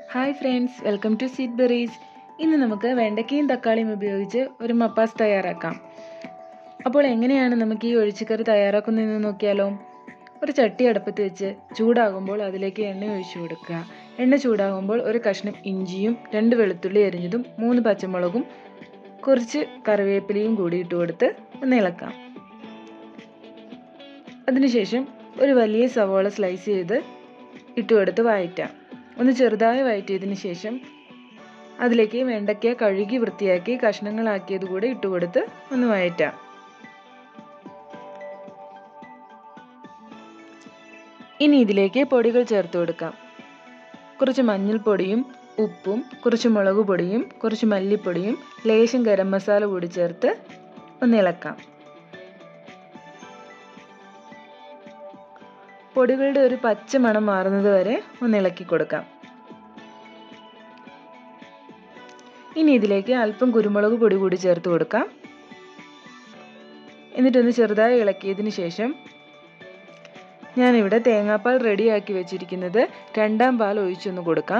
hi friends welcome to seed berries ഇന്ന് നമുക്ക് വെണ്ടയ്ക്കയും തക്കാളിയും ഉപയോഗിച്ച് ഒരു മപ്പാസ് തയ്യാറാക്കാം അപ്പോൾ എങ്ങനെയാണ് നമുക്ക് ഈ ഒഴിച്ചുകറി തയ്യാറാക്കുന്നതെന്ന് നോക്കിയാലോ ഒരു ചട്ടി അടുപ്പത്ത് വെച്ച് ചൂടാകുമ്പോൾ അതിലേക്ക് എണ്ണ ഒഴിച്ചു കൊടുക്കുക എണ്ണ ചൂടാകുമ്പോൾ ഒരു കഷ്ണം ഇഞ്ചിയും രണ്ട് വെളുത്തുള്ളി അരിഞ്ഞതും മൂന്ന് പച്ചമുളകും കുറച്ച് കറിവേപ്പിലയും കൂടി ഇട്ട് കൊടുത്ത് ഒന്ന് ഇളക്കാം അതിനുശേഷം ഒരു വലിയ സവോള സ്ലൈസ് ചെയ്ത് ഇട്ടുകൊടുത്ത് വഴറ്റാം ഒന്ന് ചെറുതായി വഴറ്റിയതിന് ശേഷം അതിലേക്ക് വെണ്ടയ്ക്ക കഴുകി വൃത്തിയാക്കി കഷ്ണങ്ങളാക്കിയത് കൂടെ ഇട്ടുകൊടുത്ത് ഒന്ന് വഴറ്റാം ഇനി ഇതിലേക്ക് പൊടികൾ ചേർത്ത് കൊടുക്കാം കുറച്ച് മഞ്ഞൾപ്പൊടിയും ഉപ്പും കുറച്ച് മുളക് പൊടിയും കുറച്ച് മല്ലിപ്പൊടിയും ലേശം ഗരം മസാല കൂടി ചേർത്ത് ഒന്ന് ഇളക്കാം പൊടികളുടെ ഒരു പച്ച മണം മാറുന്നത് വരെ ഒന്ന് ഇളക്കി കൊടുക്കാം ഇനി ഇതിലേക്ക് അല്പം കുരുമുളക് പൊടി കൂടി ചേർത്ത് കൊടുക്കാം എന്നിട്ടൊന്ന് ചെറുതായി ഇളക്കിയതിന് ശേഷം ഞാനിവിടെ തേങ്ങാപ്പാൽ റെഡിയാക്കി വെച്ചിരിക്കുന്നത് രണ്ടാം പാൽ ഒഴിച്ചൊന്ന് കൊടുക്കാം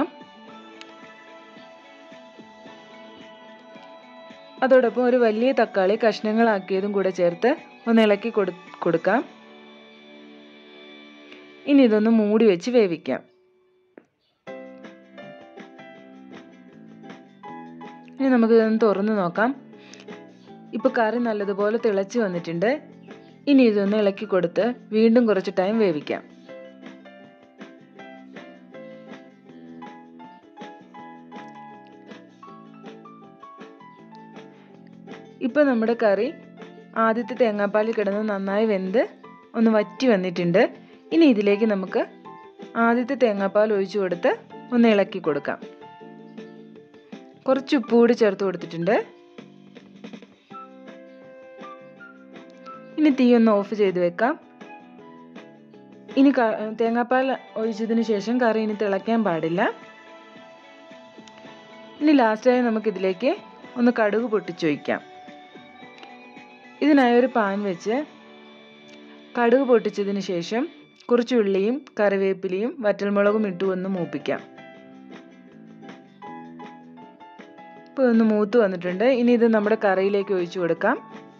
അതോടൊപ്പം ഒരു വലിയ തക്കാളി കഷ്ണങ്ങളാക്കിയതും കൂടെ ചേർത്ത് ഒന്ന് ഇളക്കി കൊടു കൊടുക്കാം ഇനി ഇതൊന്ന് മൂടി വെച്ച് വേവിക്കാം ഇനി നമുക്ക് ഇതൊന്ന് തുറന്ന് നോക്കാം ഇപ്പോൾ കറി നല്ലതുപോലെ തിളച്ച് വന്നിട്ടുണ്ട് ഇനി ഇതൊന്ന് ഇളക്കി കൊടുത്ത് വീണ്ടും കുറച്ച് ടൈം വേവിക്കാം ഇപ്പോൾ നമ്മുടെ കറി ആദ്യത്തെ തേങ്ങാപ്പാലിൽ കിടന്ന് നന്നായി വെന്ത് ഒന്ന് വറ്റി വന്നിട്ടുണ്ട് ഇനി ഇതിലേക്ക് നമുക്ക് ആദ്യത്തെ തേങ്ങാപ്പാൽ ഒഴിച്ചു കൊടുത്ത് ഒന്ന് ഇളക്കി കൊടുക്കാം കുറച്ച് ഉപ്പ് കൂടി ചേർത്ത് കൊടുത്തിട്ടുണ്ട് ഇനി തീ ഒന്ന് ഓഫ് ചെയ്ത് വെക്കാം ഇനി തേങ്ങാപ്പാൽ ഒഴിച്ചതിന് ശേഷം കറി ഇനി തിളയ്ക്കാൻ പാടില്ല ഇനി ലാസ്റ്റായി നമുക്കിതിലേക്ക് ഒന്ന് കടുക് പൊട്ടിച്ചൊഴിക്കാം ഇതിനായി ഒരു പാൻ വെച്ച് കടുക് പൊട്ടിച്ചതിന് ശേഷം കുറച്ച് ഉള്ളിയും കറിവേപ്പിലയും വറ്റൽമുളകും ഇട്ടു ഒന്ന് മൂപ്പിക്കാം ഇപ്പോൾ ഒന്ന് മൂത്ത് വന്നിട്ടുണ്ട് ഇനി ഇത് നമ്മുടെ കറിയിലേക്ക് ഒഴിച്ചു കൊടുക്കാം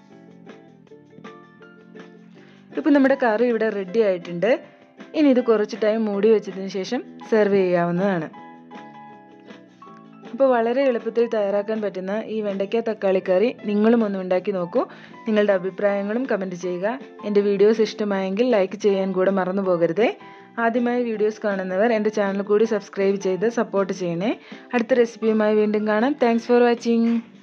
ഇപ്പം നമ്മുടെ കറി ഇവിടെ റെഡി ആയിട്ടുണ്ട് ഇനി ഇത് കുറച്ച് ടൈം മൂടി വെച്ചതിന് ശേഷം സെർവ് ചെയ്യാവുന്നതാണ് അപ്പോൾ വളരെ എളുപ്പത്തിൽ തയ്യാറാക്കാൻ പറ്റുന്ന ഈ വെണ്ടയ്ക്ക തക്കാളി കറി നിങ്ങളും ഒന്ന് ഉണ്ടാക്കി നോക്കൂ നിങ്ങളുടെ അഭിപ്രായങ്ങളും കമൻറ്റ് ചെയ്യുക എൻ്റെ വീഡിയോസ് ഇഷ്ടമായെങ്കിൽ ലൈക്ക് ചെയ്യാൻ കൂടെ മറന്നു പോകരുതേ ആദ്യമായി വീഡിയോസ് കാണുന്നവർ എൻ്റെ ചാനൽ കൂടി സബ്സ്ക്രൈബ് ചെയ്ത് സപ്പോർട്ട് ചെയ്യണേ അടുത്ത റെസിപ്പിയുമായി വീണ്ടും കാണാം താങ്ക്സ് ഫോർ വാച്ചിങ്